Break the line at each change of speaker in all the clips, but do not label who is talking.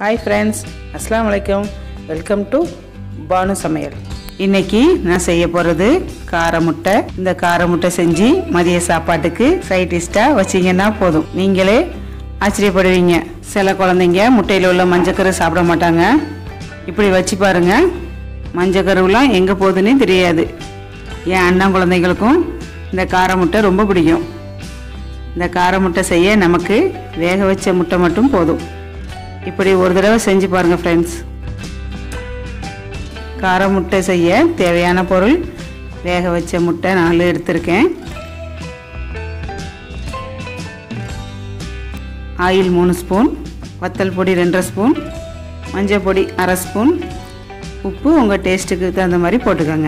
hi friends அஸ்ஸலாமு அலைக்கும் welcome to Banu சமையல் இன்னைக்கு நான் செய்ய போகிறது கார முட்டை இந்த கார முட்டை செஞ்சு மதிய சாப்பாட்டுக்கு சைட் டிஷ்டாக வச்சிங்கன்னா போதும் நீங்களே ஆச்சரியப்படுவீங்க சில குழந்தைங்க முட்டையில் உள்ள மஞ்சக்கரு சாப்பிட மாட்டாங்க இப்படி வச்சு பாருங்க மஞ்சக்கருவெலாம் எங்கே போகுதுன்னே தெரியாது என் அண்ணன் குழந்தைங்களுக்கும் இந்த கார முட்டை ரொம்ப பிடிக்கும் இந்த கார முட்டை செய்ய நமக்கு வேக வச்ச முட்டை மட்டும் போதும் இப்படி ஒரு தடவை செஞ்சு பாருங்கள் ஃப்ரெண்ட்ஸ் கார முட்டை செய்ய தேவையான பொருள் வேக வச்ச முட்டை நாலு எடுத்திருக்கேன் ஆயில் மூணு ஸ்பூன் வத்தல் பொடி ரெண்டரை ஸ்பூன் மஞ்சள் பொடி அரை ஸ்பூன் உப்பு உங்கள் டேஸ்ட்டுக்கு தகுந்த மாதிரி போட்டுக்கோங்க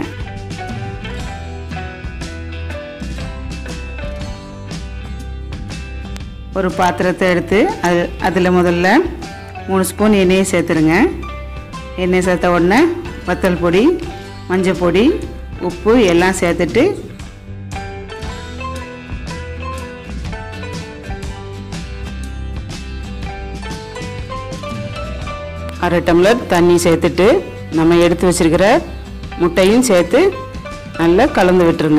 ஒரு பாத்திரத்தை எடுத்து அது அதில் முதல்ல மூணு ஸ்பூன் எண்ணெயை சேர்த்துருங்க எண்ணெய் சேர்த்த உடனே வத்தல் பொடி மஞ்சள் பொடி உப்பு எல்லாம் சேர்த்துட்டு அரை டம்ளர் தண்ணி சேர்த்துட்டு நம்ம எடுத்து வச்சிருக்கிற முட்டையும் சேர்த்து நல்லா கலந்து விட்டுருங்க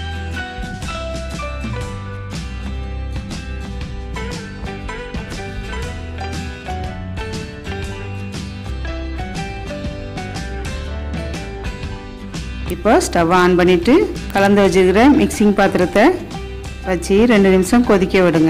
இப்போ ஸ்டவ் ஆன் பண்ணிவிட்டு கலந்து வச்சுக்கிற மிக்சிங் பாத்திரத்தை வச்சு ரெண்டு நிமிஷம் கொதிக்க விடுங்க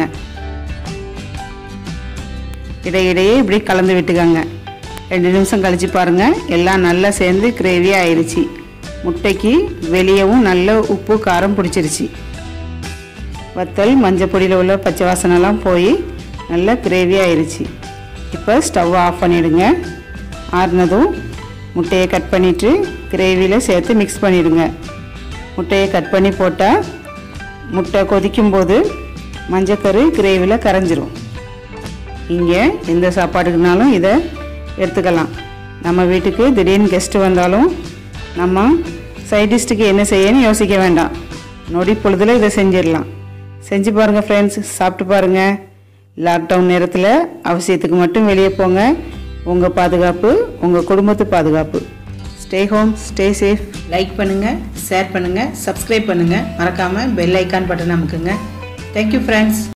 இடையிடையே இப்படி கலந்து விட்டுக்கோங்க ரெண்டு நிமிஷம் கழித்து பாருங்கள் எல்லாம் நல்லா சேர்ந்து கிரேவி ஆயிடுச்சு முட்டைக்கு வெளியவும் நல்ல உப்பு காரம் பிடிச்சிருச்சு வத்தல் மஞ்சள் பொடியில் உள்ள பச்சை வாசனைலாம் போய் நல்லா கிரேவி ஆயிடுச்சு இப்போ ஸ்டவ் ஆஃப் பண்ணிவிடுங்க ஆறுனதும் முட்டையை கட் பண்ணிவிட்டு கிரேவியில் சேர்த்து மிக்ஸ் பண்ணிவிடுங்க முட்டையை கட் பண்ணி போட்டால் முட்டை கொதிக்கும்போது மஞ்சக்கரு கிரேவியில் கரைஞ்சிரும் இங்கே எந்த சாப்பாடுக்குனாலும் இதை எடுத்துக்கலாம் நம்ம வீட்டுக்கு திடீர்னு கெஸ்ட்டு வந்தாலும் நம்ம சைட் டிஷ்ட்டுக்கு என்ன செய்யணும்னு யோசிக்க வேண்டாம் நொடி பொழுதில் இதை செஞ்சிடலாம் செஞ்சு பாருங்கள் ஃப்ரெண்ட்ஸ் சாப்பிட்டு பாருங்கள் லாக்டவுன் நேரத்தில் அவசியத்துக்கு மட்டும் வெளியே போங்க உங்கள் பாதுகாப்பு உங்கள் குடும்பத்து பாதுகாப்பு stay home stay safe like பண்ணுங்கள் ஷேர் பண்ணுங்கள் சப்ஸ்கிரைப் பண்ணுங்கள் மறக்காமல் பெல் ஐக்கான் பட்டன் அமுக்குங்க தேங்க்யூ ஃப்ரெண்ட்ஸ்